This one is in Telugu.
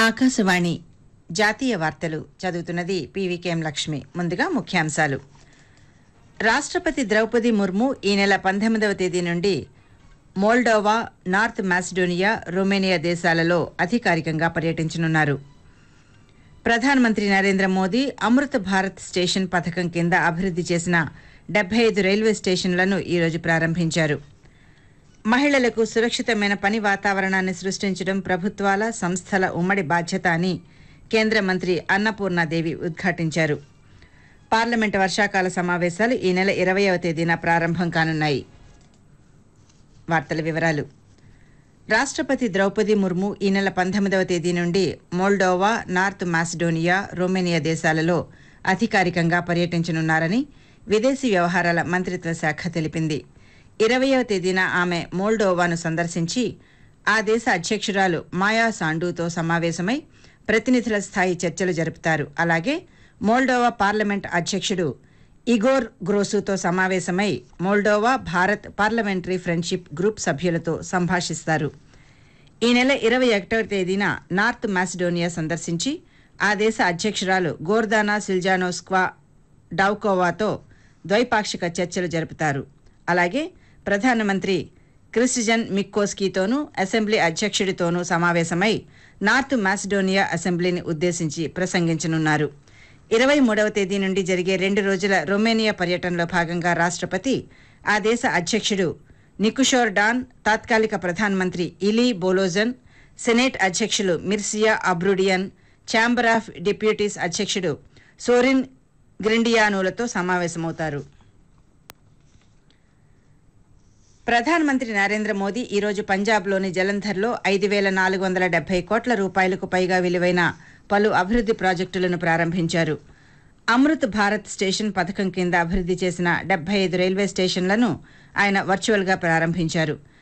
ఆకాశవాణి జాతీయ వార్తలు చదువుతున్నది పీవీకేఎం లక్ష్మి ముందుగా ముఖ్యాంశాలు రాష్ట్రపతి ద్రౌపది ముర్ము ఈ నెల పంతొమ్మిదవ తేదీ నుండి మోల్డోవా నార్త్ మాసిడోనియా రొమేనియా దేశాలలో అధికారికంగా పర్యటించనున్నారు ప్రధానమంత్రి నరేంద్ర మోదీ అమృత భారత్ స్టేషన్ పథకం కింద అభివృద్ధి చేసిన డెబ్బై ఐదు రైల్వే స్టేషన్లను ఈరోజు ప్రారంభించారు మహిళలకు సురక్షితమైన పని వాతావరణాన్ని సృష్టించడం ప్రభుత్వాల సంస్థల ఉమ్మడి బాధ్యత అని కేంద్ర మంత్రి అన్నపూర్ణాదేవి ఉద్ఘాటించారు పార్లమెంటు వర్షాకాల సమావేశాలు ఈ నెల ఇరవయవ తేదీన ప్రారంభం కానున్నాయి వార్తల వివరాలు రాష్ట్రపతి ద్రౌపది ముర్ము ఈ నెల పంతొమ్మిదవ తేదీ నుండి మోల్డోవా నార్త్ మాసిడోనియా రొమేనియా దేశాలలో అధికారికంగా పర్యటించనున్నారని విదేశీ వ్యవహారాల మంత్రిత్వ శాఖ తెలిపింది ఇరవయవ తేదీన ఆమె మోల్డోవాను సందర్శించి ఆ దేశ అధ్యక్షురాలు మాయా సాండూతో సమావేశమై ప్రతినిధుల స్థాయి చర్చలు జరుపుతారు అలాగే మోల్డోవా పార్లమెంట్ అధ్యక్షుడు ఇగోర్ గ్రోసుతో సమావేశమై Moldova Bharat parliamentary friendship group సభ్యులతో సంభాషిస్తారు ఈ నెల ఇరవై ఒకటవ తేదీన నార్త్ మాసిడోనియా సందర్శించి ఆ దేశ అధ్యక్షురాలు గోర్దానా సిల్జానోస్క్వా డౌకోవాతో ద్వైపాక్షిక చర్చలు జరుపుతారు అలాగే ప్రధానమంత్రి క్రిస్టిజన్ మిక్కోస్కీతోనూ అసెంబ్లీ అధ్యక్షుడితోనూ సమావేశమై నార్త్ మాసిడోనియా అసెంబ్లీని ఉద్దేశించి ప్రసంగించనున్నారు ఇరవై మూడవ తేదీ నుండి జరిగే రెండు రోజుల రొమేనియా పర్యటనలో భాగంగా రాష్ట్రపతి ఆ దేశ అధ్యక్షుడు నికుషోర్ డాన్ తాత్కాలిక ప్రధానమంత్రి ఇలీ బోలోజన్ సెనేట్ అధ్యక్షులు Mircea Abrudean chamber of deputies అధ్యక్షుడు సోరిన్ గ్రిండియానోలతో సమావేశమవుతారు ప్రధానమంత్రి నరేంద్ర మోదీ ఈరోజు పంజాబ్లోని జలంధర్లో ఐదు వేల నాలుగు వందల డెబ్బై కోట్ల రూపాయలకు పైగా విలువైన పలు అభివృద్ధి ప్రాజెక్టులను ప్రారంభించారు అమృత్ భారత్ స్టేషన్ పథకం కింద అభివృద్ధి చేసిన డెబ్బై ఐదు రైల్వే స్టేషన్లను ఆయన వర్చువల్గా ప్రారంభించారు